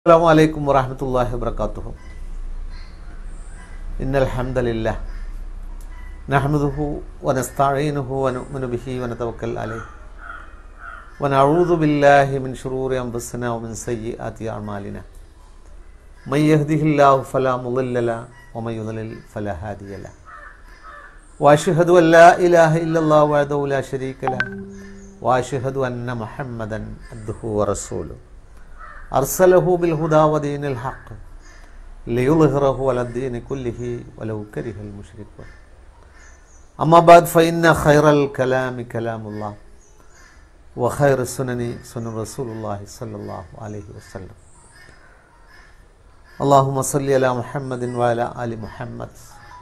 السلام عليكم ورحمة الله وبركاته إن الحمد لله نحمده ونستعينه ونؤمن به ونتوكل عليه ونعوذ بالله من شرور أنفسنا ومن سيئات أعمالنا من يهده الله فلا مضل له ومن يضلل فلا هادي له وأشهد أن لا إله إلا الله وحده لا شريك له وأشهد أن محمدا عبده ورسوله أرسله بالهدى ودين الحق ليظهره على الدين كله ولو كره المشركون أما بعد فإن خير الكلام كلام الله وخير السنن سنن رسول الله صلى الله عليه وسلم اللهم صل على محمد وعلى آل محمد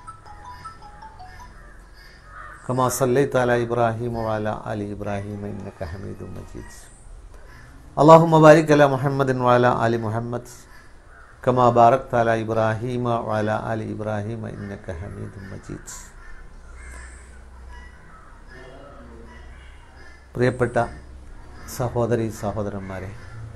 كما صليت على إبراهيم وعلى آل إبراهيم إنك حميد مجيد اللهم بارك على محمد وعلى آل محمد كما باركت على إبراهيم وعلى آل إبراهيم إنك حميد مجيد പ്രിയപ്പെട്ട സഹോദരി സഹോദരന്മാരെ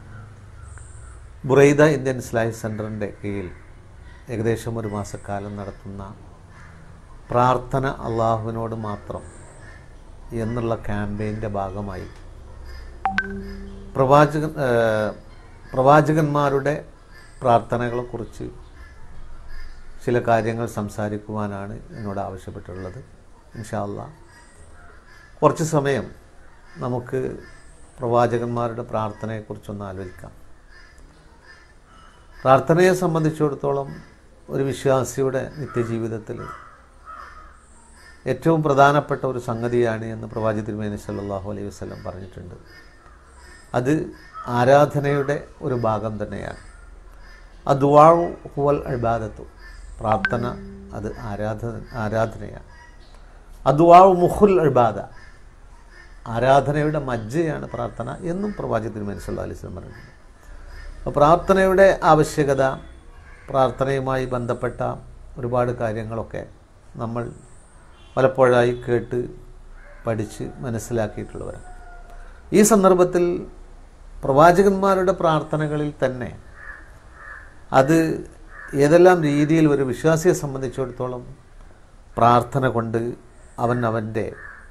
ബുറൈദ ഇന്ത്യൻ ഇസ്ലാഹിക് സെൻറ്ററിൻ്റെ കീഴിൽ ഏകദേശം ഒരു മാസക്കാലം നടത്തുന്ന പ്രാർത്ഥന അള്ളാഹുവിനോട് മാത്രം എന്നുള്ള ക്യാമ്പയിൻ്റെ ഭാഗമായി പ്രവാചകൻ ഏഹ്, പ്രവാചകന്മാരുടെ പ്രാർത്ഥനകളെക്കുറിച്ച് ചില കാര്യങ്ങൾ സംസാരിക്കുവാനാണ് എന്നോട് ആവശ്യപ്പെട്ടുള്ളത് ഇൻഷാല്ല കുറച്ച് സമയം നമുക്ക് പ്രവാചകന്മാരുടെ പ്രാർത്ഥനയെക്കുറിച്ചൊന്ന് ആലോചിക്കാം പ്രാർത്ഥനയെ സംബന്ധിച്ചിടത്തോളം ഒരു വിശ്വാസിയുടെ നിത്യജീവിതത്തിൽ ഏറ്റവും പ്രധാനപ്പെട്ട ഒരു സംഗതിയാണ് എന്ന് പ്രവാചി തിരുമേനി സല്ലല്ലാഹു അലൈഹി വസല്ലം പറഞ്ഞിട്ടുണ്ട് അത് ആരാധനയുടെ ഒരു ഭാഗം തന്നെയാണ് അദ്വാഴു ഹുവൽ അൽബാദത്തു പ്രാർത്ഥന അത് ആരാധന ആരാധനയാണ് അദ്വാഴു മുഹുൽ അൽബാദ ആരാധനയുടെ മജ്ജയാണ് പ്രാർത്ഥന എന്നും പ്രവാചി തിരുമേനി സല്ലല്ലാഹു അലൈഹി വസല്ലം പറഞ്ഞിട്ടുണ്ട് അപ്പോൾ പ്രാർത്ഥനയുടെ ആവശ്യകത പ്രാർത്ഥനയുമായി ബന്ധപ്പെട്ട ഒരുപാട് കാര്യങ്ങളൊക്കെ നമ്മൾ പലപ്പോഴായി കേട്ട് പഠിച്ച് മനസ്സിലാക്കിയിട്ടുള്ളവരാണ് ഈ സന്ദർഭത്തിൽ പ്രവാചകന്മാരുടെ പ്രാർത്ഥനകളിൽ തന്നെ അത് ഏതെല്ലാം രീതിയിൽ ഒരു വിശ്വാസിയെ സംബന്ധിച്ചിടത്തോളം പ്രാർത്ഥന കൊണ്ട് അവൻ അവൻ്റെ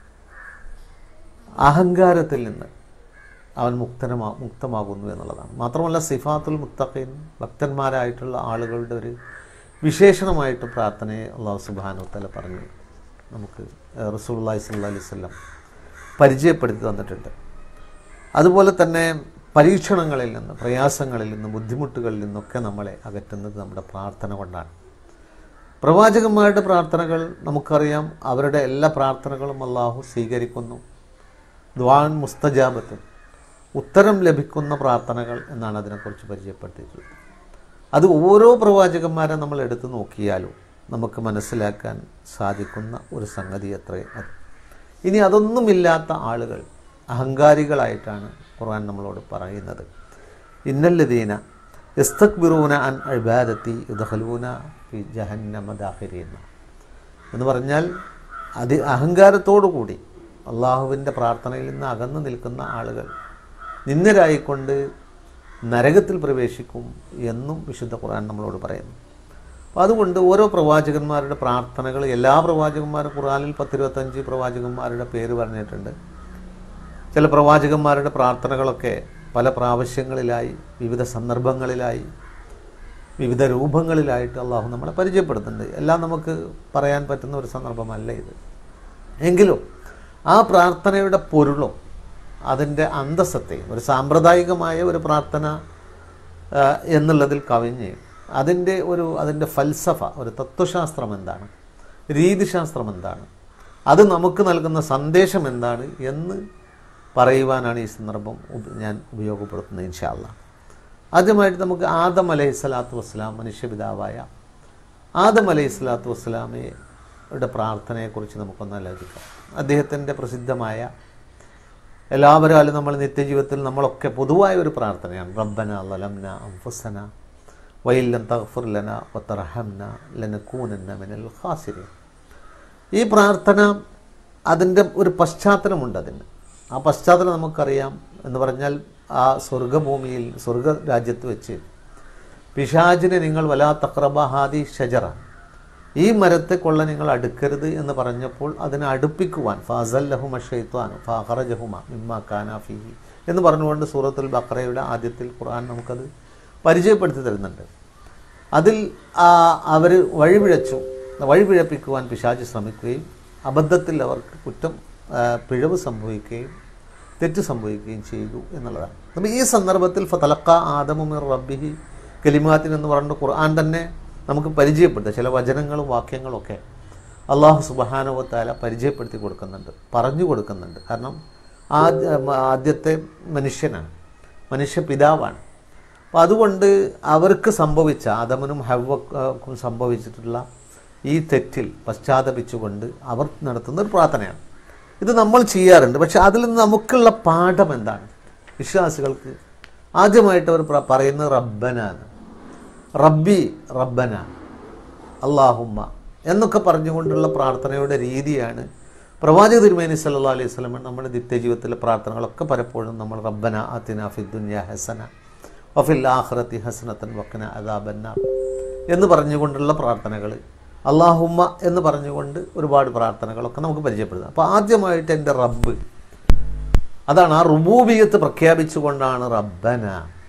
അഹങ്കാരത്തിൽ നിന്ന് അവൻ മുക്തനമാ മുക്തമാകുന്നു എന്നുള്ളതാണ് മാത്രമല്ല സിഫാത്തുൽ മുത്തഖീൻ ഭക്തന്മാരായിട്ടുള്ള ആളുകളുടെ ഒരു വിശേഷണമായിട്ട് പ്രാർത്ഥനയെ അള്ളാഹു സുബാനു തല പറഞ്ഞ് നമുക്ക് റസൂള്ളി സല്ല അലൈഹി സ്വല്ലം പരിചയപ്പെടുത്തി തന്നിട്ടുണ്ട് അതുപോലെ തന്നെ പരീക്ഷണങ്ങളിൽ നിന്ന് പ്രയാസങ്ങളിൽ നിന്ന് ബുദ്ധിമുട്ടുകളിൽ നിന്നൊക്കെ നമ്മളെ അകറ്റുന്നത് നമ്മുടെ പ്രാർത്ഥന കൊണ്ടാണ് പ്രവാചകന്മാരുടെ പ്രാർത്ഥനകൾ നമുക്കറിയാം അവരുടെ എല്ലാ പ്രാർത്ഥനകളും അള്ളാഹു സ്വീകരിക്കുന്നു ദ്വാൻ മുസ്തജാബത്ത് ഉത്തരം ലഭിക്കുന്ന പ്രാർത്ഥനകൾ എന്നാണ് അതിനെക്കുറിച്ച് പരിചയപ്പെടുത്തിയിട്ടുള്ളത് അത് ഓരോ പ്രവാചകന്മാരെ നമ്മൾ എടുത്തു നോക്കിയാലും നമുക്ക് മനസ്സിലാക്കാൻ സാധിക്കുന്ന ഒരു സംഗതി അത്രേ അത് ഇനി അതൊന്നുമില്ലാത്ത ആളുകൾ അഹങ്കാരികളായിട്ടാണ് ഖുർആൻ നമ്മളോട് പറയുന്നത് ഇന്നല്ലദീന ഇസ്തക്ബിറൂന അൻ അഴ്ബാദത്തി യുദഹലൂന ഫി ജഹന്നമ ദാഹിരീന എന്ന് പറഞ്ഞാൽ അതി അഹങ്കാരത്തോടു കൂടി അള്ളാഹുവിൻ്റെ പ്രാർത്ഥനയിൽ നിന്ന് അകന്നു നിൽക്കുന്ന ആളുകൾ നിന്ദരായിക്കൊണ്ട് നരകത്തിൽ പ്രവേശിക്കും എന്നും വിശുദ്ധ ഖുർആൻ നമ്മളോട് പറയുന്നു അപ്പോൾ അതുകൊണ്ട് ഓരോ പ്രവാചകന്മാരുടെ പ്രാർത്ഥനകൾ എല്ലാ പ്രവാചകന്മാരും ഖുർആനിൽ പത്തിരുപത്തഞ്ച് പ്രവാചകന്മാരുടെ പേര് പറഞ്ഞിട്ടുണ്ട് ചില പ്രവാചകന്മാരുടെ പ്രാർത്ഥനകളൊക്കെ പല പ്രാവശ്യങ്ങളിലായി വിവിധ സന്ദർഭങ്ങളിലായി വിവിധ രൂപങ്ങളിലായിട്ട് അള്ളാഹു നമ്മളെ പരിചയപ്പെടുത്തുന്നുണ്ട് എല്ലാം നമുക്ക് പറയാൻ പറ്റുന്ന ഒരു സന്ദർഭമല്ല ഇത് എങ്കിലും ആ പ്രാർത്ഥനയുടെ പൊരുളും അതിൻ്റെ അന്തസ്സത്തെയും ഒരു സാമ്പ്രദായികമായ ഒരു പ്രാർത്ഥന ആ, എന്നുള്ളതിൽ കവിഞ്ഞ് അതിൻ്റെ ഒരു അതിൻ്റെ ഫൽസഫ ഒരു തത്വശാസ്ത്രം എന്താണ് രീതിശാസ്ത്രം എന്താണ് അത് നമുക്ക് നൽകുന്ന സന്ദേശം എന്താണ് എന്ന് പറയുവാനാണ് ഈ സന്ദർഭം ഉപ- ഞാൻ ഉപയോഗപ്പെടുത്തുന്നത് ഇൻഷാല്ല ആദ്യമായിട്ട് നമുക്ക് ആദം അലൈഹി സ്വലാത്തു വസ്സലാം മനുഷ്യപിതാവായ ആദം അലൈഹി സ്വലാത്തു വസ്സലാമയുടെ പ്രാർത്ഥനയെക്കുറിച്ച് നമുക്കൊന്ന് ആലോചിക്കാം അദ്ദേഹത്തിൻ്റെ പ്രസിദ്ധമായ എല്ലാവരാലും നമ്മൾ നിത്യജീവിതത്തിൽ നമ്മളൊക്കെ പൊതുവായ ഒരു പ്രാർത്ഥനയാണ് റബ്ബന ലലംന അംഫുസന വൈല്ലം തഗ്ഫിർ ലന വത്തർഹംന ലനകൂനന്ന മിനൽ ഖാസിരീൻ ഈ പ്രാർത്ഥന അതിൻ്റെ ഒരു പശ്ചാത്തലമുണ്ട് അതിന് ആ പശ്ചാത്തലം നമുക്കറിയാം എന്ന് പറഞ്ഞാൽ ആ സ്വർഗഭൂമിയിൽ സ്വർഗ രാജ്യത്ത് വെച്ച് പിശാജിനെ നിങ്ങൾ വലാ തക്രബ ഹാദി ഷജറ ഈ മരത്തെ കൊള്ള നിങ്ങൾ അടുക്കരുത് എന്ന് പറഞ്ഞപ്പോൾ അതിനെ അടുപ്പിക്കുവാൻ ഫാസല്ലഹുമ ഷെയ്ത്വാൻ ഫാഹറജഹുമ മിമ്മ കാനാഫിഹി എന്ന് പറഞ്ഞുകൊണ്ട് സൂറത്തുൽ ബക്രയുടെ ആദ്യത്തിൽ ഖുർആൻ നമുക്കത് പരിചയപ്പെടുത്തി തരുന്നുണ്ട് അതിൽ അവർ വഴിപിഴച്ചു വഴിപിഴപ്പിക്കുവാൻ പിശാജ് ശ്രമിക്കുകയും അബദ്ധത്തിൽ അവർക്ക് കുറ്റം ആ, പിഴവ് സംഭവിക്കുകയും തെറ്റ് സംഭവിക്കുകയും ചെയ്തു എന്നുള്ളതാണ് അപ്പോൾ ഈ സന്ദർഭത്തിൽ ഫതലക്ക ആദമുമിർ റബ്ബിഹി കലിമാത്തിൻ എന്ന് പറഞ്ഞ ഖുർആൻ തന്നെ നമുക്ക് പരിചയപ്പെടുത്തുക ചില വചനങ്ങളും വാക്യങ്ങളും ഒക്കെ അള്ളാഹു സുബഹാനുവത്താല പരിചയപ്പെടുത്തി കൊടുക്കുന്നുണ്ട് പറഞ്ഞു കൊടുക്കുന്നുണ്ട് കാരണം ആദ്യ ആദ്യത്തെ മനുഷ്യനാണ് മനുഷ്യ പിതാവാണ് അപ്പം അതുകൊണ്ട് അവർക്ക് സംഭവിച്ച ആദമനും ഹവ്വക്കും സംഭവിച്ചിട്ടുള്ള ഈ തെറ്റിൽ പശ്ചാത്തപിച്ചുകൊണ്ട് അവർ നടത്തുന്ന ഒരു പ്രാർത്ഥനയാണ് ഇത് നമ്മൾ ചെയ്യാറുണ്ട് പക്ഷെ അതിൽ നിന്ന് നമുക്കുള്ള പാഠം എന്താണ് വിശ്വാസികൾക്ക് ആദ്യമായിട്ട് അവർ പ്ര- പറയുന്നത് റബ്ബനാണ് റബ്ബി റബ്ബന അള്ളാഹുമ്മ എന്നൊക്കെ പറഞ്ഞുകൊണ്ടുള്ള പ്രാർത്ഥനയുടെ രീതിയാണ് പ്രവാചക തിരുമേനി സല്ലാ അലൈഹി സ്വലമ നമ്മുടെ നിത്യജീവിതത്തിലെ പ്രാർത്ഥനകളൊക്കെ പലപ്പോഴും നമ്മൾ റബ്ബന അത്തിന ഫിദ്ദുന്യ ഹസന വഫിൽ ആഖിറത്തി ഹസനത്തൻ വക്കന അദാബന്ന എന്ന് പറഞ്ഞുകൊണ്ടുള്ള പ്രാർത്ഥനകൾ അള്ളാഹുമ്മ എന്ന് പറഞ്ഞുകൊണ്ട് ഒരുപാട് പ്രാർത്ഥനകളൊക്കെ നമുക്ക് പരിചയപ്പെടുന്നത് അപ്പോൾ ആദ്യമായിട്ട് എൻ്റെ റബ്ബ് അതാണ് ആ റുബൂബിയത്ത് പ്രഖ്യാപിച്ചുകൊണ്ടാണ് റബ്ബന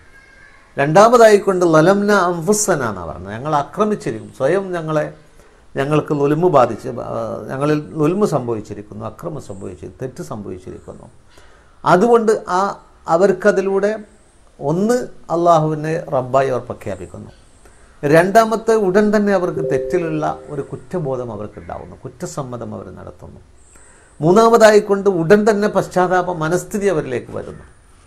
രണ്ടാമതായിക്കൊണ്ട് ലലംന അംഫുസന എന്നാണ് പറഞ്ഞത് ഞങ്ങൾ ആക്രമിച്ചിരിക്കും സ്വയം ഞങ്ങളെ ഞങ്ങൾക്ക് നുൽമ് ബാധിച്ച് ആ, ഞങ്ങളിൽ നുൽമ് സംഭവിച്ചിരിക്കുന്നു അക്രമം സംഭവിച്ചിരിക്കുന്നു തെറ്റ് സംഭവിച്ചിരിക്കുന്നു അതുകൊണ്ട് ആ അവർക്കതിലൂടെ ഒന്ന് അള്ളാഹുവിനെ റബ്ബായി അവർ പ്രഖ്യാപിക്കുന്നു രണ്ടാമത്തെ ഉടൻ തന്നെ അവർക്ക് തെറ്റിലുള്ള ഒരു കുറ്റബോധം അവർക്കുണ്ടാവുന്നു കുറ്റസമ്മതം അവർ നടത്തുന്നു മൂന്നാമതായിക്കൊണ്ട് ഉടൻ തന്നെ പശ്ചാത്താപ മനസ്ഥിതി അവരിലേക്ക് വരുന്നു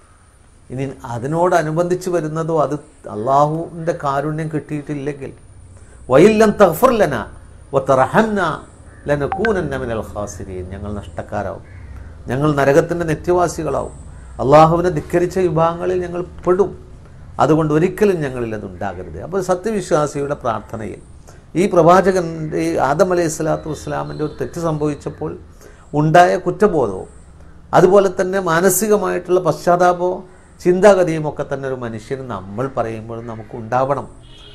ഇനി അതിനോടനുബന്ധിച്ച് വരുന്നതോ അത് അള്ളാഹുവിൻ്റെ കാരുണ്യം കിട്ടിയിട്ടില്ലെങ്കിൽ വയില്ലം തഫർലന ഒത്തറഹന്ന ലനക്കൂനന്ന മിനൽ ഖാസിരീൻ ഞങ്ങൾ നഷ്ടക്കാരാവും ഞങ്ങൾ നരകത്തിൻ്റെ നിത്യവാസികളാവും അള്ളാഹുവിനെ ധിക്കരിച്ച വിഭാഗങ്ങളിൽ ഞങ്ങൾ പെടും അതുകൊണ്ട് ഒരിക്കലും ഞങ്ങളിൽ അത് ഉണ്ടാകരുത് അപ്പോൾ സത്യവിശ്വാസിയുടെ പ്രാർത്ഥനയിൽ ഈ പ്രവാചകൻ്റെ ഈ ആദം അലൈഹി സ്വലാത്തു വസ്സലാമിൻ്റെ ഒരു തെറ്റ് സംഭവിച്ചപ്പോൾ ഉണ്ടായ കുറ്റബോധവും അതുപോലെ തന്നെ മാനസികമായിട്ടുള്ള പശ്ചാത്താപവും ചിന്താഗതിയും ഒക്കെ തന്നെ ഒരു മനുഷ്യന് നമ്മൾ പറയുമ്പോൾ നമുക്ക് ഉണ്ടാവണം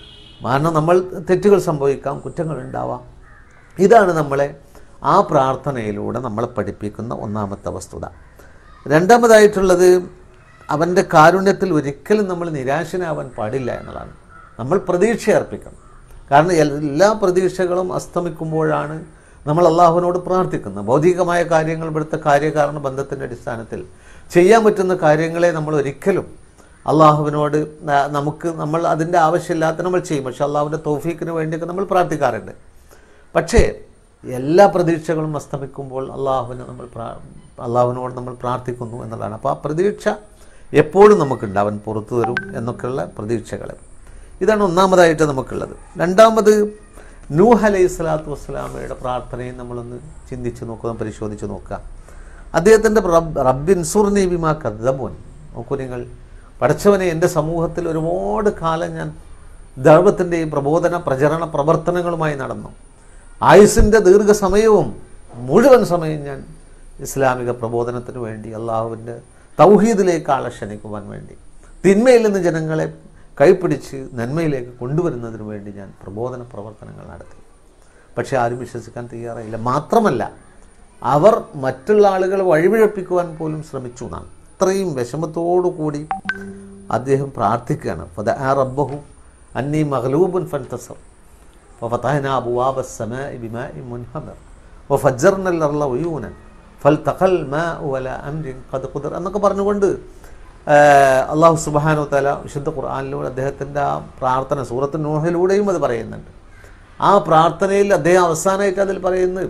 കാരണം നമ്മൾ തെറ്റുകൾ സംഭവിക്കാം കുറ്റങ്ങൾ ഉണ്ടാവാം ഇതാണ് നമ്മളെ ആ പ്രാർത്ഥനയിലൂടെ നമ്മളെ പഠിപ്പിക്കുന്ന ഒന്നാമത്തെ വസ്തുത രണ്ടാമതായിട്ടുള്ളത് അവൻ്റെ കാരുണ്യത്തിൽ ഒരിക്കലും നമ്മൾ നിരാശനാവാൻ പാടില്ല എന്നതാണ് നമ്മൾ പ്രതീക്ഷ അർപ്പിക്കണം കാരണം എല്ലാ പ്രതീക്ഷകളും അസ്തമിക്കുമ്പോഴാണ് നമ്മൾ അള്ളാഹുവിനോട് പ്രാർത്ഥിക്കുന്നത് ഭൗതികമായ കാര്യങ്ങൾ ഇവിടുത്തെ കാര്യകാരണ ബന്ധത്തിൻ്റെ അടിസ്ഥാനത്തിൽ ചെയ്യാൻ പറ്റുന്ന കാര്യങ്ങളെ നമ്മൾ ഒരിക്കലും അള്ളാഹുവിനോട് ന- നമുക്ക് നമ്മൾ അതിൻ്റെ ആവശ്യമില്ലാത്ത നമ്മൾ ചെയ്യും പക്ഷെ അള്ളാഹുവിൻ്റെ തോഫീക്കിന് വേണ്ടിയൊക്കെ നമ്മൾ പ്രാർത്ഥിക്കാറുണ്ട് പക്ഷേ എല്ലാ പ്രതീക്ഷകളും അസ്തമിക്കുമ്പോൾ അള്ളാഹുവിനെ നമ്മൾ പ്രാ അള്ളാഹുവിനോട് നമ്മൾ പ്രാർത്ഥിക്കുന്നു എന്നുള്ളതാണ് അപ്പോൾ ആ പ്രതീക്ഷ എപ്പോഴും നമുക്കുണ്ട് അവൻ പുറത്തു വരും എന്നൊക്കെയുള്ള പ്രതീക്ഷകൾ ഇതാണ് ഒന്നാമതായിട്ട് നമുക്കുള്ളത് രണ്ടാമത് നൂഹ് അലൈഹി സ്വലാത്തു വസ്സലാമയുടെ പ്രാർത്ഥനയും നമ്മളൊന്ന് ചിന്തിച്ച് നോക്കുക പരിശോധിച്ച് നോക്കുക അദ്ദേഹത്തിൻ്റെ റബ് റബ്ബിൻ സുർനി ബിമാ കദ്ദമോൻ നോക്കൂ നിങ്ങൾ പഠിച്ചവനെ എൻ്റെ സമൂഹത്തിൽ ഒരുപാട് കാലം ഞാൻ ദൈവത്തിൻ്റെയും പ്രബോധന പ്രചരണ പ്രവർത്തനങ്ങളുമായി നടന്നു ആയുസിൻ്റെ ദീർഘസമയവും മുഴുവൻ സമയം ഞാൻ ഇസ്ലാമിക പ്രബോധനത്തിന് വേണ്ടി അള്ളാഹുവിൻ്റെ തൗഹീദിലേക്ക് ആളെ ക്ഷണിക്കുവാൻ വേണ്ടി തിന്മയിൽ നിന്ന് ജനങ്ങളെ കൈപ്പിടിച്ച് നന്മയിലേക്ക് കൊണ്ടുവരുന്നതിന് വേണ്ടി ഞാൻ പ്രബോധന പ്രവർത്തനങ്ങൾ നടത്തി പക്ഷേ ആരും വിശ്വസിക്കാൻ തയ്യാറായില്ല മാത്രമല്ല അവർ മറ്റുള്ള ആളുകളെ വഴിപിഴപ്പിക്കുവാൻ പോലും ശ്രമിച്ചു എന്നാണ് അത്രയും വിഷമത്തോടു കൂടി അദ്ദേഹം പ്രാർത്ഥിക്കുകയാണ് ഫദഅ റബ്ബഹു അന്നി മഗ്ലൂബുൻ ഫൻതസർ وفتحنا أبواب السماء بماء منهمر وفجرنا الأرض عيونا فالتقى الماء ولا أمر قد قدر എന്നൊക്കെ പറഞ്ഞുകൊണ്ട് ആഹ്, അള്ളാഹു സുബാനു തല വിശുദ്ധ ഖുർആാനിലൂടെ അദ്ദേഹത്തിൻ്റെ ആ പ്രാർത്ഥന സൂറത്ത് നൂഹിലൂടെയും അത് പറയുന്നുണ്ട് ആ പ്രാർത്ഥനയിൽ അദ്ദേഹം അവസാനമായിട്ട് അതിൽ പറയുന്നത്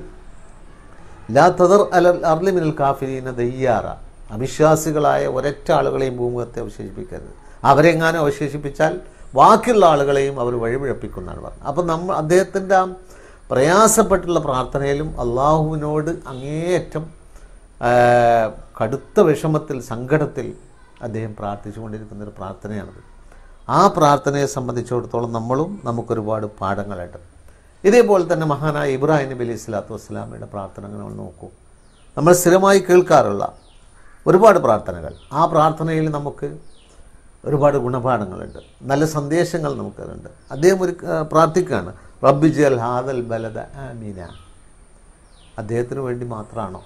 ലാ തദർ അലൽ അർലി മിനൽ കാഫിരീന ദയ്യാറ അവിശ്വാസികളായ ഒരൊറ്റ ആളുകളെയും ഭൂമുഖത്തെ അവശേഷിപ്പിക്കരുത് അവരെങ്ങാനും അവശേഷിപ്പിച്ചാൽ ബാക്കിയുള്ള ആളുകളെയും അവർ വഴിപിഴപ്പിക്കുന്നതാണ് പറഞ്ഞത് അപ്പം നമ്മൾ അദ്ദേഹത്തിൻ്റെ ആ പ്രയാസപ്പെട്ടുള്ള പ്രാർത്ഥനയിലും അള്ളാഹുവിനോട് അങ്ങേയറ്റം ആ, കടുത്ത വിഷമത്തിൽ സങ്കടത്തിൽ അദ്ദേഹം പ്രാർത്ഥിച്ചുകൊണ്ടിരിക്കുന്ന ഒരു പ്രാർത്ഥനയാണത് ആ പ്രാർത്ഥനയെ സംബന്ധിച്ചിടത്തോളം നമ്മളും നമുക്കൊരുപാട് പാഠങ്ങളുണ്ട് ഇതേപോലെ തന്നെ മഹാനായ ഇബ്രാഹിം നബി അലൈഹി സ്വലാത്തു വസ്സലാമയുടെ പ്രാർത്ഥനകൾ നമ്മൾ നോക്കൂ നമ്മൾ സ്ഥിരമായി കേൾക്കാറുള്ള ഒരുപാട് പ്രാർത്ഥനകൾ ആ പ്രാർത്ഥനയിൽ നമുക്ക് ഒരുപാട് ഗുണപാഠങ്ങളുണ്ട് നല്ല സന്ദേശങ്ങൾ നമുക്കതുണ്ട് അദ്ദേഹം ഒരു ആ, പ്രാർത്ഥിക്കുകയാണ് റബ്ബി ജൽ ഹാദൽ ബലദ ആമീന അദ്ദേഹത്തിന് വേണ്ടി മാത്രമാണോ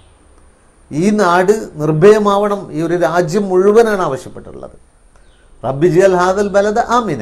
ഈ നാട് നിർഭയമാവണം ഈ ഒരു രാജ്യം മുഴുവനാണ് ആവശ്യപ്പെട്ടിട്ടുള്ളത് റബ്ബി ജൽ ഹാദൽ ബലദ ആമിന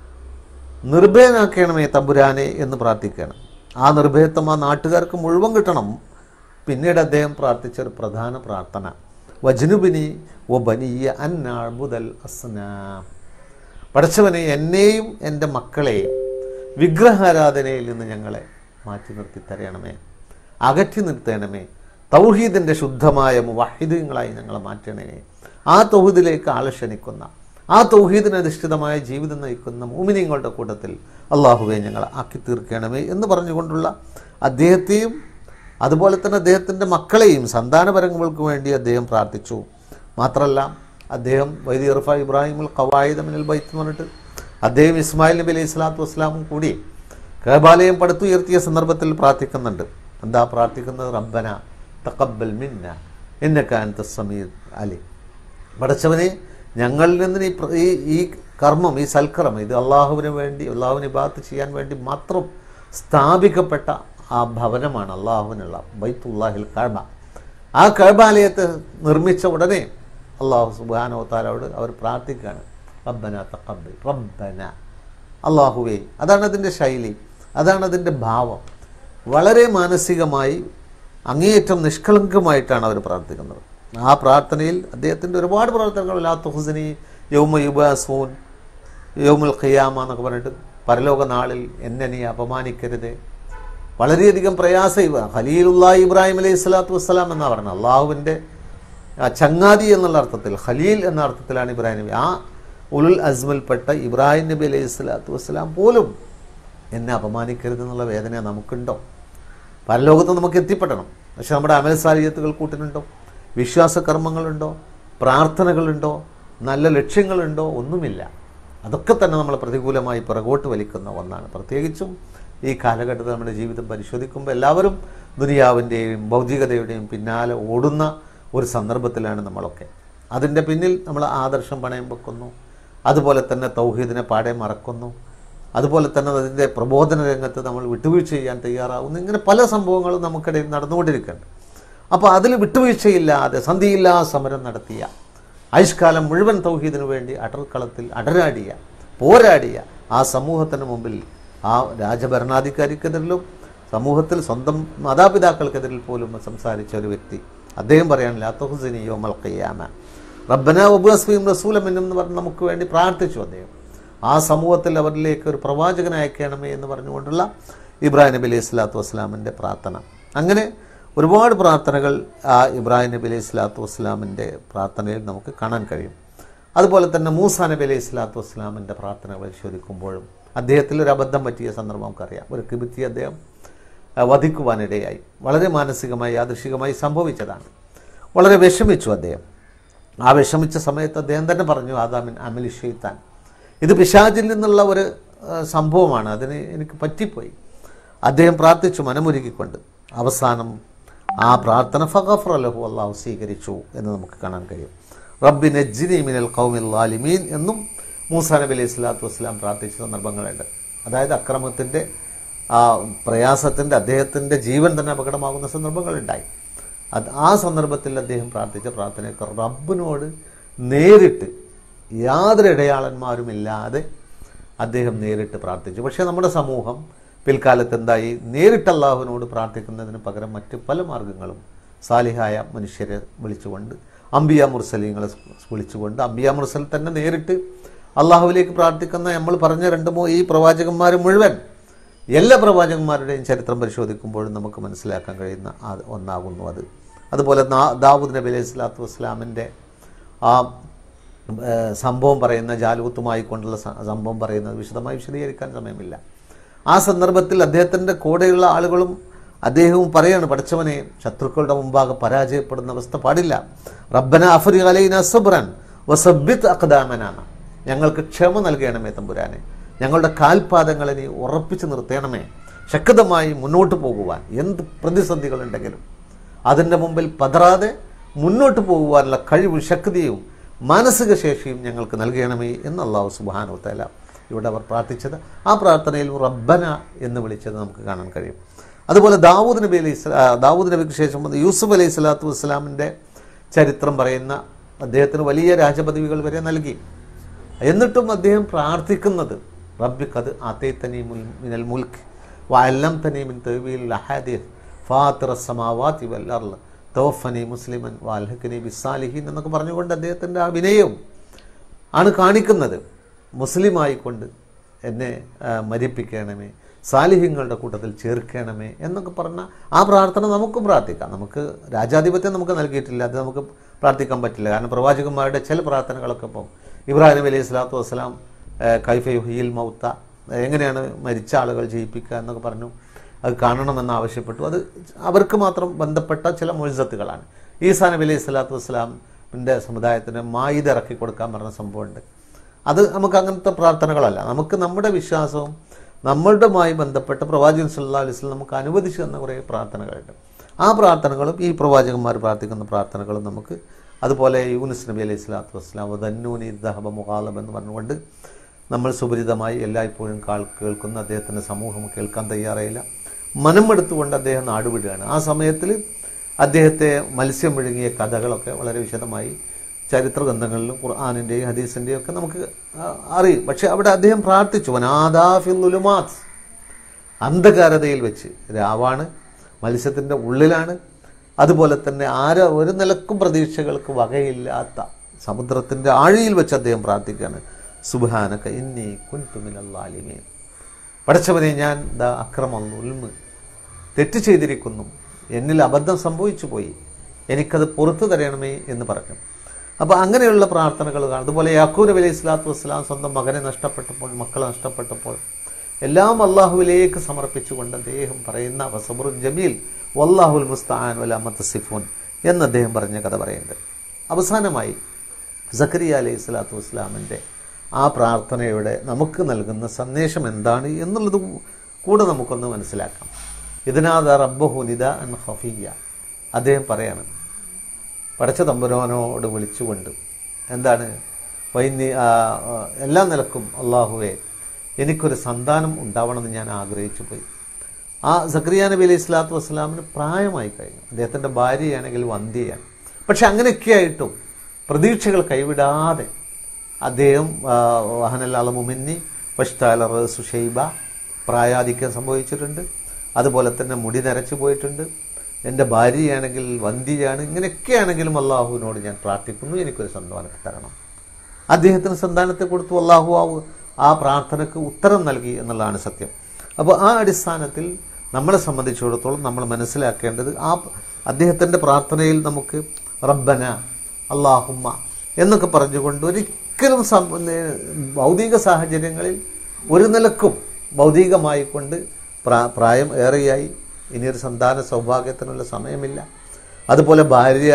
നിർഭയനാക്കണമേ തമ്പുരാനെ എന്ന് പ്രാർത്ഥിക്കണം ആ നിർഭയത്വം ആ നാട്ടുകാർക്ക് മുഴുവൻ കിട്ടണം പിന്നീട് അദ്ദേഹം പ്രാർത്ഥിച്ച ഒരു പ്രധാന പ്രാർത്ഥന വജ്നുബിനി ഒ ബനിയ അന്നാഴ്ബുദൽ അസ്നാം പടച്ചവനെ എന്നെയും എൻ്റെ മക്കളെയും വിഗ്രഹാരാധനയിൽ നിന്ന് ഞങ്ങളെ മാറ്റി നിർത്തി തരണമേ അകറ്റി നിർത്തണമേ തൗഹീദിൻ്റെ ശുദ്ധമായ വഹിദങ്ങളായി ഞങ്ങളെ മാറ്റണമേ ആ തൗഹീദിലേക്ക് ആളെ ക്ഷണിക്കുന്ന ആ തൗഹീദിനധിഷ്ഠിതമായ ജീവിതം നയിക്കുന്ന മൂമിനിങ്ങളുടെ കൂട്ടത്തിൽ അള്ളാഹുവെ ഞങ്ങളെ ആക്കി തീർക്കണമേ എന്ന് പറഞ്ഞുകൊണ്ടുള്ള അദ്ദേഹത്തെയും അതുപോലെ തന്നെ അദ്ദേഹത്തിൻ്റെ മക്കളെയും സന്താനപരങ്ങൾക്ക് വേണ്ടി അദ്ദേഹം പ്രാർത്ഥിച്ചു മാത്രമല്ല അദ്ദേഹം വൈദി ഇർഫ ഇബ്രാഹിമുൽ ഖവായിദ് മിനൽ ബൈത്ത് എന്ന് പറഞ്ഞിട്ട് അദ്ദേഹം ഇസ്മായിൽ നബി അലൈഹി സ്വലാത്തു വസ്സലാമും കൂടി കേബാലയം പടുത്തുയർത്തിയ സന്ദർഭത്തിൽ പ്രാർത്ഥിക്കുന്നുണ്ട് എന്താ പ്രാർത്ഥിക്കുന്നത് റബ്ബന തക്കബൽ മിന്ന എന്നൊക്കെ അനത്ത സമീർ അലി പടച്ചവനെ ഞങ്ങളിൽ നിന്ന് ഈ പ്ര- ഈ ഈ കർമ്മം ഈ സൽക്കർമ്മം ഇത് അള്ളാഹുവിന് വേണ്ടി അള്ളാഹുവിനെ ബാത്ത് ചെയ്യാൻ വേണ്ടി മാത്രം സ്ഥാപിക്കപ്പെട്ട ആ ഭവനമാണ് അള്ളാഹുവിനുള്ള ബൈത്തുല്ലാഹിൽ കഴബ ആ കഴബാലയത്തെ നിർമ്മിച്ച ഉടനെ അള്ളാഹു സുബാനോ താലോട് അവർ പ്രാർത്ഥിക്കുകയാണ് റബ്ബന തക്കബൽ റബ്ബന അള്ളാഹുവേ അതാണ് അതിൻ്റെ ശൈലി അതാണ് അതിൻ്റെ ഭാവം വളരെ മാനസികമായി അങ്ങേയറ്റം നിഷ്കളങ്കമായിട്ടാണ് അവർ പ്രാർത്ഥിക്കുന്നത് ആ പ്രാർത്ഥനയിൽ അദ്ദേഹത്തിൻ്റെ ഒരുപാട് പ്രാർത്ഥനകൾ ലാ തുഹസിനി യൗമ യുബാസൂൻ യൗമുൽ ഖിയാമ എന്നൊക്കെ പറഞ്ഞിട്ട് പരലോക നാളിൽ എന്നെ നീ അപമാനിക്കരുത് വളരെയധികം പ്രയാസ ഖലീലുല്ലാ ഇബ്രാഹിം അലൈഹി സ്വലാത്തു വസ്സലാം എന്നാണ് പറയുന്നത് അള്ളാഹുവിൻ്റെ ആ ചങ്ങാതി എന്നുള്ള അർത്ഥത്തിൽ ഖലീൽ എന്ന അർത്ഥത്തിലാണ് ഇബ്രാഹിം നബി ആ ഉലുൽ അസ്മിൽപ്പെട്ട ഇബ്രാഹിം നബി അലൈഹി സ്വലാത്തു വസ്സലാം പോലും എന്നെ അപമാനിക്കരുത് എന്നുള്ള വേദന നമുക്കുണ്ടോ പരലോകത്ത് നമുക്ക് എത്തിപ്പെടണം പക്ഷെ നമ്മുടെ അമൽ സാലിയത്തുകൾ കൂട്ടിനുണ്ടോ വിശ്വാസ കർമ്മങ്ങളുണ്ടോ പ്രാർത്ഥനകളുണ്ടോ നല്ല ലക്ഷ്യങ്ങളുണ്ടോ ഒന്നുമില്ല അതൊക്കെ തന്നെ നമ്മൾ പ്രതികൂലമായി പുറകോട്ട് വലിക്കുന്ന ഒന്നാണ് പ്രത്യേകിച്ചും ഈ കാലഘട്ടത്തിൽ നമ്മുടെ ജീവിതം പരിശോധിക്കുമ്പോൾ എല്ലാവരും ദുനിയാവിൻ്റെയും ഭൗതികതയുടെയും പിന്നാലെ ഓടുന്ന ഒരു സന്ദർഭത്തിലാണ് നമ്മളൊക്കെ അതിൻ്റെ പിന്നിൽ നമ്മൾ ആദർശം പണയം വെക്കുന്നു അതുപോലെ തന്നെ തൗഹീദിനെ പാടെ മറക്കുന്നു അതുപോലെ തന്നെ അതിൻ്റെ പ്രബോധന രംഗത്ത് നമ്മൾ വിട്ടുവീഴ്ച ചെയ്യാൻ തയ്യാറാവുന്നു ഇങ്ങനെ പല സംഭവങ്ങളും നമുക്കിടയിൽ നടന്നുകൊണ്ടിരിക്കുന്നുണ്ട് അപ്പോൾ അതിൽ വിട്ടുവീഴ്ചയില്ലാതെ സന്ധിയില്ലാ സമരം നടത്തിയ ആയുഷ്കാലം മുഴുവൻ തൗഹീദിനു വേണ്ടി അടർക്കളത്തിൽ അടരാടിയ പോരാടിയ ആ സമൂഹത്തിന് മുമ്പിൽ ആ രാജഭരണാധികാരിക്കെതിരിലും സമൂഹത്തിൽ സ്വന്തം മാതാപിതാക്കൾക്കെതിരിൽ പോലും സംസാരിച്ച ഒരു വ്യക്തി അദ്ദേഹം പറയാണ് ലാത്തഹുസിനി യോമൽ ഖയ്യാമ റബ്ബന ഉബസ്ഫീം റസൂലം എന്ന് പറഞ്ഞ് നമുക്ക് വേണ്ടി പ്രാർത്ഥിച്ചു അദ്ദേഹം ആ സമൂഹത്തിൽ അവരിലേക്ക് ഒരു പ്രവാചകനെ അയക്കണമേ എന്ന് പറഞ്ഞുകൊണ്ടുള്ള ഇബ്രാഹിം നബി അലൈഹി സ്വലാത്തു വസ്സലാമിൻ്റെ പ്രാർത്ഥന അങ്ങനെ ഒരുപാട് പ്രാർത്ഥനകൾ ആ ഇബ്രാഹിം നബി അലൈഹി സ്വലാത്തു വസ്സലാമിൻ്റെ പ്രാർത്ഥനയിൽ നമുക്ക് കാണാൻ കഴിയും അതുപോലെ തന്നെ മൂസ നബി അലൈഹി സ്വലാത്തു വസ്സലാമിൻ്റെ പ്രാർത്ഥന പരിശോധിക്കുമ്പോഴും അദ്ദേഹത്തിൽ ഒരു അബദ്ധം പറ്റിയ സന്ദർഭം നമുക്കറിയാം ഒരു കിബിത്തി അദ്ദേഹം ആ, വധിക്കുവാനിടയായി വളരെ മാനസികമായി യാദൃശികമായി സംഭവിച്ചതാണ് വളരെ വിഷമിച്ചു അദ്ദേഹം ആ വിഷമിച്ച സമയത്ത് അദ്ദേഹം തന്നെ പറഞ്ഞു ആദാമിൻ അമലി ഷെയ്ത്താൻ ഇത് പിശാചിൽ നിന്നുള്ള ഒരു ആ, സംഭവമാണ് അതിന് എനിക്ക് പറ്റിപ്പോയി അദ്ദേഹം പ്രാർത്ഥിച്ചു മനമൊരുക്കിക്കൊണ്ട് അവസാനം ആ പ്രാർത്ഥന ഫഗഫർ അലഹു അള്ളാഹു സ്വീകരിച്ചു എന്ന് നമുക്ക് കാണാൻ കഴിയും റബ്ബി നജ്ജിനി മിനൽ കൗമിൽ ലാലിമീൻ എന്നും മൂസാ നബി അലൈഹി സ്വലാത്തു വസ്സലാം പ്രാർത്ഥിച്ച സന്ദർഭങ്ങളുണ്ട് അതായത് അക്രമത്തിൻ്റെ ആ പ്രയാസത്തിൻ്റെ അദ്ദേഹത്തിൻ്റെ ജീവൻ തന്നെ അപകടമാകുന്ന സന്ദർഭങ്ങളുണ്ടായി അത് ആ സന്ദർഭത്തിൽ അദ്ദേഹം പ്രാർത്ഥിച്ച പ്രാർത്ഥനയൊക്കെ റബ്ബിനോട് നേരിട്ട് യാതൊരു ഇടയാളന്മാരുമില്ലാതെ അദ്ദേഹം നേരിട്ട് പ്രാർത്ഥിച്ചു പക്ഷേ നമ്മുടെ സമൂഹം പിൽക്കാലത്ത് എന്തായി നേരിട്ട് അള്ളാഹുവിനോട് പ്രാർത്ഥിക്കുന്നതിന് പകരം മറ്റ് പല മാർഗങ്ങളും സാലിഹായ മനുഷ്യരെ വിളിച്ചുകൊണ്ട് അംബിയ മുർസലീങ്ങളെ വിളിച്ചുകൊണ്ട് അംബിയ മുർസൽ തന്നെ നേരിട്ട് അള്ളാഹുവിലേക്ക് പ്രാർത്ഥിക്കുന്ന നമ്മൾ പറഞ്ഞ രണ്ട് മൂ ഈ പ്രവാചകന്മാർ മുഴുവൻ എല്ലാ പ്രവാചകന്മാരുടെയും ചരിത്രം പരിശോധിക്കുമ്പോഴും നമുക്ക് മനസ്സിലാക്കാൻ കഴിയുന്ന ആ ഒന്നാകുന്നു അത് അതുപോലെ നാ- ദാവൂദ് നബി അലൈഹി സ്വലാത്തു വസ്സലാമിൻ്റെ ആ ഏഹ്, സംഭവം പറയുന്ന ജാലൂത്തുമായി കൊണ്ടുള്ള സ- സംഭവം പറയുന്നത് വിശദമായി വിശദീകരിക്കാൻ സമയമില്ല ആ സന്ദർഭത്തിൽ അദ്ദേഹത്തിൻ്റെ കൂടെയുള്ള ആളുകളും അദ്ദേഹവും പറയാണ് പഠിച്ചവനെ ശത്രുക്കളുടെ മുമ്പാകെ പരാജയപ്പെടുന്ന അവസ്ഥ പാടില്ല റബ്ബന അഫരി അലൈന സബ്രൻ വസബിത്ത് അഖദാമനാണ് ഞങ്ങൾക്ക് ക്ഷമ നൽകണമേ തമ്പുരാനെ ഞങ്ങളുടെ കാൽപാദങ്ങളെ നീ ഉറപ്പിച്ചു നിർത്തണമേ ശക്തമായി മുന്നോട്ട് പോകുവാൻ എന്ത് പ്രതിസന്ധികളുണ്ടെങ്കിലും അതിൻ്റെ മുമ്പിൽ പതറാതെ മുന്നോട്ട് പോകുവാനുള്ള കഴിവും ശക്തിയും മാനസിക ശേഷിയും ഞങ്ങൾക്ക് നൽകണമേ എന്ന് അള്ളാഹു സുബാനു തല ഇവിടെ അവർ പ്രാർത്ഥിച്ചത് ആ പ്രാർത്ഥനയിൽ റബ്ബന എന്ന് വിളിച്ചത് നമുക്ക് കാണാൻ കഴിയും അതുപോലെ ദാവൂദ് നബി അലൈഹി സ്വലാ ദാവൂദ് നബിക്ക് ശേഷം വന്ന യൂസുഫ് അലൈഹി സ്വലാത്തു വസ്സലാമിൻ്റെ ചരിത്രം പറയുന്ന അദ്ദേഹത്തിന് വലിയ രാജപദവികൾ വരെ നൽകി എന്നിട്ടും അദ്ദേഹം പ്രാർത്ഥിക്കുന്നത് റബ്ബിക്കത് ആത്തേത്തനി മുൽ മിനൽ മുൽക്ക് വഅല്ലം തനി മിൻ തവീൽ അഹാദിയത്ത് ഫാത്തിറ സമാവാതി വൽ അർള് തവഫനി മുസ്ലിമൻ വാൽഹക്കനി ബിസാലിഹീൻ എന്നൊക്കെ പറഞ്ഞുകൊണ്ട് അദ്ദേഹത്തിൻ്റെ ആ വിനയവും ആണ് കാണിക്കുന്നത് മുസ്ലിമായിക്കൊണ്ട് എന്നെ ആ, മരിപ്പിക്കണമേ സാലിഹ്യങ്ങളുടെ കൂട്ടത്തിൽ ചേർക്കണമേ എന്നൊക്കെ പറഞ്ഞ ആ പ്രാർത്ഥന നമുക്കും പ്രാർത്ഥിക്കാം നമുക്ക് രാജാധിപത്യം നമുക്ക് നൽകിയിട്ടില്ല അത് നമുക്ക് പ്രാർത്ഥിക്കാൻ പറ്റില്ല കാരണം പ്രവാചകന്മാരുടെ ചില പ്രാർത്ഥനകളൊക്കെ ഇപ്പോൾ ഇബ്രാഹിം നബി അലൈഹി സ്വലാത്തു വസ്സലാം കൈഫ യുഹിയിൽ മൗത്ത എങ്ങനെയാണ് മരിച്ച ആളുകൾ ജയിപ്പിക്കുക എന്നൊക്കെ പറഞ്ഞു അത് കാണണമെന്ന് ആവശ്യപ്പെട്ടു അത് അവർക്ക് മാത്രം ബന്ധപ്പെട്ട ചില മൊഴിസത്തുകളാണ് ഈസാ നബി അലൈഹി സ്വലാത്തു വസ്സലാമിൻ്റെ സമുദായത്തിന് മായിദ് ഇറക്കി കൊടുക്കാൻ പറഞ്ഞ സംഭവമുണ്ട് അത് നമുക്ക് അങ്ങനത്തെ പ്രാർത്ഥനകളല്ല നമുക്ക് നമ്മുടെ വിശ്വാസവും നമ്മളുടെമായി ബന്ധപ്പെട്ട പ്രവാചകൻ സല്ലാ അലൈഹി സ്വലം നമുക്ക് അനുവദിച്ചു തന്ന കുറേ പ്രാർത്ഥനകളുണ്ട് ആ പ്രാർത്ഥനകളും ഈ പ്രവാചകന്മാർ പ്രാർത്ഥിക്കുന്ന പ്രാർത്ഥനകളും നമുക്ക് അതുപോലെ യൂനുസ് നബി അലൈഹി സ്വലാത്തു വസ്സലാം വദന്നൂനി ദഹബ മുഖാലം എന്ന് പറഞ്ഞുകൊണ്ട് നമ്മൾ സുപരിതമായി എല്ലായ്പ്പോഴും കാൾ കേൾക്കുന്ന അദ്ദേഹത്തിൻ്റെ സമൂഹം കേൾക്കാൻ തയ്യാറായില്ല മനമെടുത്തുകൊണ്ട് അദ്ദേഹം നാടുവിടുകയാണ് ആ സമയത്തിൽ അദ്ദേഹത്തെ മത്സ്യം വിഴുങ്ങിയ കഥകളൊക്കെ വളരെ വിശദമായി ചരിത്ര ഗ്രന്ഥങ്ങളിലും ഖുർആാനിൻ്റെയും ഹദീസിൻ്റെയും ഒക്കെ നമുക്ക് ആ, അറിയും പക്ഷെ അവിടെ അദ്ദേഹം പ്രാർത്ഥിച്ചു വനാദാഫിലുമാത്ത് അന്ധകാരതയിൽ വെച്ച് രാവാണ് മത്സ്യത്തിൻ്റെ ഉള്ളിലാണ് അതുപോലെ തന്നെ ആര ഒരു നിലക്കും പ്രതീക്ഷകൾക്ക് വകയില്ലാത്ത സമുദ്രത്തിൻ്റെ ആഴിയിൽ വെച്ച് അദ്ദേഹം പ്രാർത്ഥിക്കുകയാണ് സുബാനക്ക ഇന്നി കുൻതുമിനല്ലാലിമേ പഠിച്ചവനെ ഞാൻ ദാ അക്രമം ഉൽമ് തെറ്റ് ചെയ്തിരിക്കുന്നു എന്നിൽ അബദ്ധം സംഭവിച്ചു പോയി എനിക്കത് പുറത്തു തരണമേ എന്ന് പറഞ്ഞു അപ്പോൾ അങ്ങനെയുള്ള പ്രാർത്ഥനകൾ കാണും അതുപോലെ യാക്കൂർ നബി അലൈഹി സ്വലാത്തു വസ്സലാം സ്വന്തം മകനെ നഷ്ടപ്പെട്ടപ്പോൾ മക്കളെ നഷ്ടപ്പെട്ടപ്പോൾ എല്ലാം അള്ളാഹുവിലേക്ക് സമർപ്പിച്ചുകൊണ്ട് അദ്ദേഹം പറയുന്ന വസബുറുൻ ജമീൽ വല്ലാഹുൽ മുസ്താൻ വലാമത്ത് സിഫുൻ എന്ന് അദ്ദേഹം പറഞ്ഞ കഥ പറയുന്നുണ്ട് അവസാനമായി സക്കരിയ അലൈഹി സ്വലാത്തു വസ്സലാമിൻ്റെ ആ പ്രാർത്ഥനയുടെ നമുക്ക് നൽകുന്ന സന്ദേശം എന്താണ് എന്നുള്ളത് കൂടെ നമുക്കൊന്ന് മനസ്സിലാക്കാം ഇതിനാഥ റബ്ബഹു നിദ അൻ ഹഫിയ അദ്ദേഹം പറയാണ് പടച്ച തമ്പുരാനോട് വിളിച്ചുകൊണ്ട് എന്താണ് വൈന്യ ആ, ആ, എല്ലാ നിലക്കും അള്ളാഹുവെ എനിക്കൊരു സന്താനം ഉണ്ടാവണമെന്ന് ഞാൻ ആഗ്രഹിച്ചു പോയി ആ സക്രിയ നബി അലൈഹി സ്വലാത്തു വസ്സലാമിന് പ്രായമായി കഴിഞ്ഞു അദ്ദേഹത്തിൻ്റെ ഭാര്യയാണെങ്കിൽ വന്ധ്യയാണ് പക്ഷെ അങ്ങനെയൊക്കെ ആയിട്ടും പ്രതീക്ഷകൾ കൈവിടാതെ അദ്ദേഹം വഹനല്ലാളമുമിന്നി വഷ്താല സുഷൈബ പ്രായാധിക്യം സംഭവിച്ചിട്ടുണ്ട് അതുപോലെ തന്നെ മുടി നരച്ചു പോയിട്ടുണ്ട് എൻ്റെ ഭാര്യയാണെങ്കിൽ വന്ധ്യയാണ് ഇങ്ങനെയൊക്കെയാണെങ്കിലും അള്ളാഹുവിനോട് ഞാൻ പ്രാർത്ഥിക്കുന്നു എനിക്കൊരു സന്താനത്തെ തരണം അദ്ദേഹത്തിന് സന്താനത്തെ കൊടുത്തു അള്ളാഹു ആ ആ പ്രാർത്ഥനയ്ക്ക് ഉത്തരം നൽകി എന്നുള്ളതാണ് സത്യം അപ്പോൾ ആ അടിസ്ഥാനത്തിൽ നമ്മളെ സംബന്ധിച്ചിടത്തോളം നമ്മൾ മനസ്സിലാക്കേണ്ടത് ആ അദ്ദേഹത്തിൻ്റെ പ്രാർത്ഥനയിൽ നമുക്ക് റബ്ബന അള്ളാഹുമ്മ എന്നൊക്കെ പറഞ്ഞുകൊണ്ട് ഒരിക്കലും സം- ഏ- ഭൗതിക സാഹചര്യങ്ങളിൽ ഒരു നിലക്കും ഭൗതികമായി കൊണ്ട് പ്രാ- പ്രായം ഏറെയായി ഇനിയൊരു സന്താന സൗഭാഗ്യത്തിനുള്ള സമയമില്ല അതുപോലെ ഭാര്യ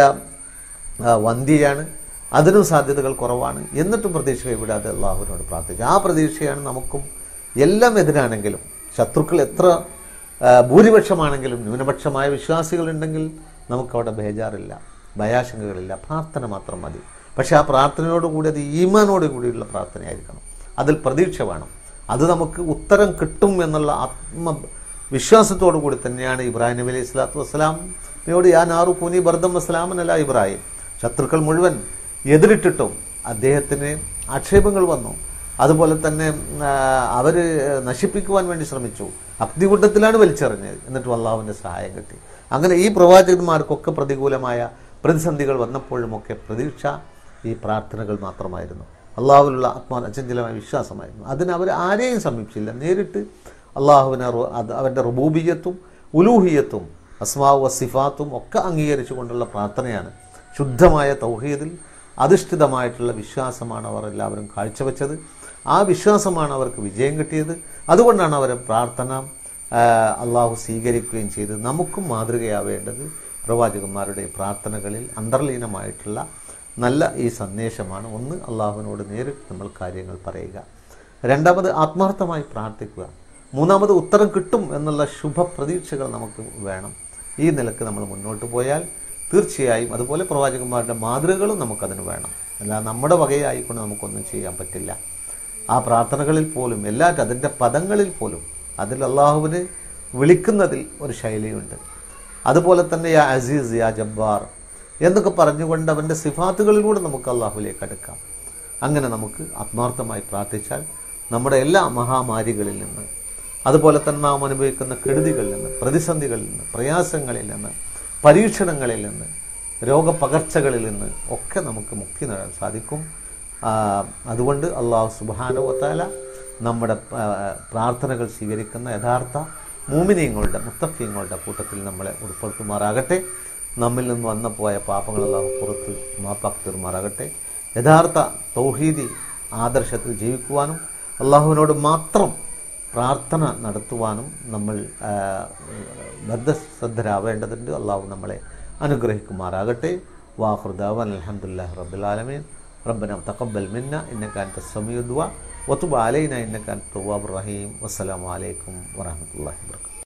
ആ, വന്ധ്യയാണ് അതിനും സാധ്യതകൾ കുറവാണ് എന്നിട്ടും പ്രതീക്ഷ കൈവിടാതെ അള്ളാഹുവിനോട് പ്രാർത്ഥിക്കുക ആ പ്രതീക്ഷയാണ് നമുക്കും എല്ലാം എതിരാണെങ്കിലും ശത്രുക്കൾ എത്ര ആ, ഭൂരിപക്ഷമാണെങ്കിലും ന്യൂനപക്ഷമായ വിശ്വാസികളുണ്ടെങ്കിൽ നമുക്കവിടെ ബേജാറില്ല ഭയാശങ്കകളില്ല പ്രാർത്ഥന മാത്രം മതി പക്ഷേ ആ പ്രാർത്ഥനയോട് കൂടി അത് ഈമാനോട് കൂടിയുള്ള പ്രാർത്ഥനയായിരിക്കണം അതിൽ പ്രതീക്ഷ വേണം അത് നമുക്ക് ഉത്തരം കിട്ടും എന്നുള്ള ആത്മ വിശ്വാസത്തോടു കൂടി തന്നെയാണ് ഇബ്രാഹിം നബി അലൈഹി സ്വലാത്തു വസ്സലാമിനോട് യാ നാറു കൂനി ബർദം വസ്സലാമനല്ല ഇബ്രാഹിം ശത്രുക്കൾ മുഴുവൻ എതിരിട്ടിട്ടും അദ്ദേഹത്തിന് ആക്ഷേപങ്ങൾ വന്നു അതുപോലെ തന്നെ അവർ നശിപ്പിക്കുവാൻ വേണ്ടി ശ്രമിച്ചു അഗ്നികുണ്ടത്തിലാണ് വലിച്ചെറിഞ്ഞത് എന്നിട്ട് അള്ളാഹുവിൻ്റെ സഹായം കിട്ടി അങ്ങനെ ഈ പ്രവാചകന്മാർക്കൊക്കെ പ്രതികൂലമായ പ്രതിസന്ധികൾ വന്നപ്പോഴുമൊക്കെ പ്രതീക്ഷ ഈ പ്രാർത്ഥനകൾ മാത്രമായിരുന്നു അള്ളാഹുവിലുള്ള ആത്മാ അചഞ്ചലമായ വിശ്വാസമായിരുന്നു അതിന് അവർ ആരെയും സമീപിച്ചില്ല നേരിട്ട് അള്ളാഹുവിനെ റു- അത് അവൻ്റെ റുബൂബിയത്തും ഉലൂഹിയത്തും അസ്മാവ് വസിഫാത്തും ഒക്കെ അംഗീകരിച്ചുകൊണ്ടുള്ള പ്രാർത്ഥനയാണ് ശുദ്ധമായ തൗഹീദിൽ അധിഷ്ഠിതമായിട്ടുള്ള വിശ്വാസമാണ് അവർ എല്ലാവരും കാഴ്ചവെച്ചത് ആ വിശ്വാസമാണ് അവർക്ക് വിജയം കിട്ടിയത് അതുകൊണ്ടാണ് അവരെ പ്രാർത്ഥന ആ, അള്ളാഹു സ്വീകരിക്കുകയും ചെയ്ത് നമുക്കും മാതൃകയാവേണ്ടത് പ്രവാചകന്മാരുടെ പ്രാർത്ഥനകളിൽ അന്തർലീനമായിട്ടുള്ള നല്ല ഈ സന്ദേശമാണ് ഒന്ന് അള്ളാഹുവിനോട് നേരിട്ട് നമ്മൾ കാര്യങ്ങൾ പറയുക രണ്ടാമത് ആത്മാർത്ഥമായി പ്രാർത്ഥിക്കുക മൂന്നാമത് ഉത്തരം കിട്ടും എന്നുള്ള ശുഭപ്രതീക്ഷകൾ നമുക്ക് വേണം ഈ നിലക്ക് നമ്മൾ മുന്നോട്ട് പോയാൽ തീർച്ചയായും അതുപോലെ പ്രവാചകന്മാരുടെ മാതൃകകളും നമുക്കതിന് വേണം അല്ല നമ്മുടെ വകയായിക്കൊണ്ട് നമുക്കൊന്നും ചെയ്യാൻ പറ്റില്ല ആ പ്രാർത്ഥനകളിൽ പോലും എല്ലാറ്റും അതിൻ്റെ പദങ്ങളിൽ പോലും അതിൽ അള്ളാഹുവിന് വിളിക്കുന്നതിൽ ഒരു ശൈലിയുണ്ട് അതുപോലെ തന്നെ യാ അസീസ് യാ ജബ്ബാർ എന്നൊക്കെ പറഞ്ഞുകൊണ്ട് അവൻ്റെ സിഫാത്തുകളിലൂടെ നമുക്ക് അള്ളാഹുവിലേക്ക് അടുക്കാം അങ്ങനെ നമുക്ക് ആത്മാർത്ഥമായി പ്രാർത്ഥിച്ചാൽ നമ്മുടെ എല്ലാ മഹാമാരികളിൽ നിന്ന് അതുപോലെ തന്നെ നാം അനുഭവിക്കുന്ന കെടുതികളിൽ നിന്ന് പ്രതിസന്ധികളിൽ നിന്ന് പ്രയാസങ്ങളിൽ നിന്ന് പരീക്ഷണങ്ങളിൽ നിന്ന് രോഗപകർച്ചകളിൽ നിന്ന് ഒക്കെ നമുക്ക് മുക്തി നേടാൻ സാധിക്കും ആ, അതുകൊണ്ട് അള്ളാഹു സുബാനുവത്താല നമ്മുടെ ആ, പ്രാർത്ഥനകൾ സ്വീകരിക്കുന്ന യഥാർത്ഥ മൂമിനീങ്ങളുടെ മുത്തഫീങ്ങളുടെ കൂട്ടത്തിൽ നമ്മളെ ഉൾപ്പെടുത്തുമാറാകട്ടെ നമ്മിൽ നിന്ന് വന്നു പോയ പാപങ്ങൾ അള്ളാഹു പുറത്ത് മാപ്പാക്കി തീർമാറാകട്ടെ യഥാർത്ഥ തൗഹീദി ആദർശത്തിൽ ജീവിക്കുവാനും അള്ളാഹുവിനോട് മാത്രം പ്രാർത്ഥന നടത്തുവാനും നമ്മൾ ആ, ബദ്ധശ്രദ്ധരാവേണ്ടതുണ്ട് അള്ളാഹു നമ്മളെ അനുഗ്രഹിക്കുമാറാകട്ടെ വാഹൃദാവൻ അലഹമുല്ലാ റബ്ബുലാലമീൻ ربنا تقبل منا إنك أنت السميع الدعاء وتب علينا إنك أنت التواب الرحيم والسلام عليكم ورحمة الله وبركاته